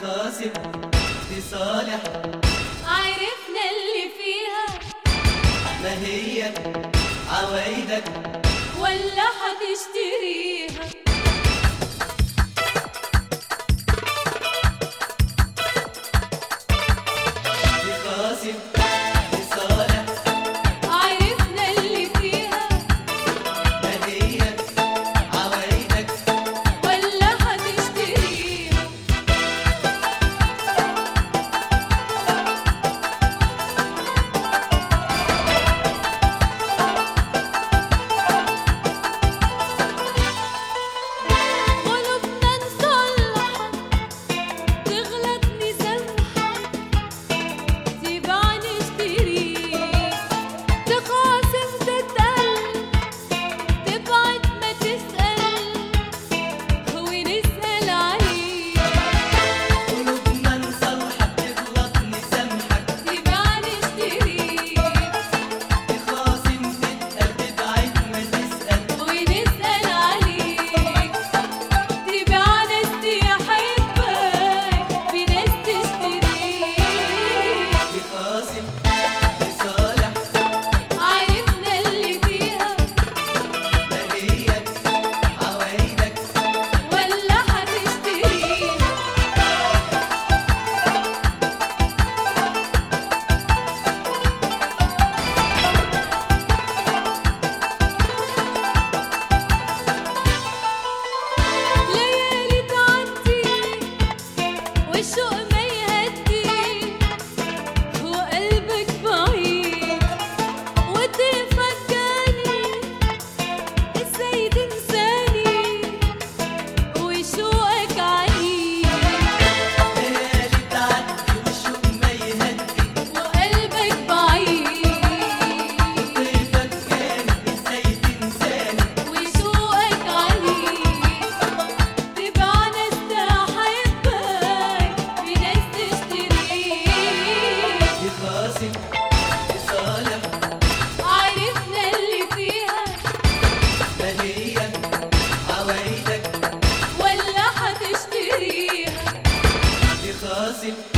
خاسر دي صالح عرفنا اللي فيها ما هي عوايدك ولا هتشتريها دي خاسر دي صالح عرفنا اللي فيها ما هي عوايدك ولا هتشتريها قلوبنا نصلحها تغلط نسامحها تباع نشتريك تخاصم تتقل تبعد ما تسأل ونسأل عليك قلوبنا نصلحك تغلط نسامحك تباع نشتريك تخاصم تتقل تبعد ما تسأل ونسأل عليك تباع ناس تحبك في ناس تشتريك دي خاسر دي صالح عرفنا اللي فيها ما هي عوايدك ولا هتشتريها ليالي تعدي والشوق ما يهدي وقلبك بعيد وتفكرني ازاي تنساني وشوقك عنيد ليالي تعدي والشوق ما يهدي وقلبك بعيد تفكرني ازاي تنساني وشوقك عنيد تبع ناس تحبك في ناس تشتريك دي خاسر دي صالح عرفنا اللي فيها ما هي عوايدك ولا هتشتريها دي خاسر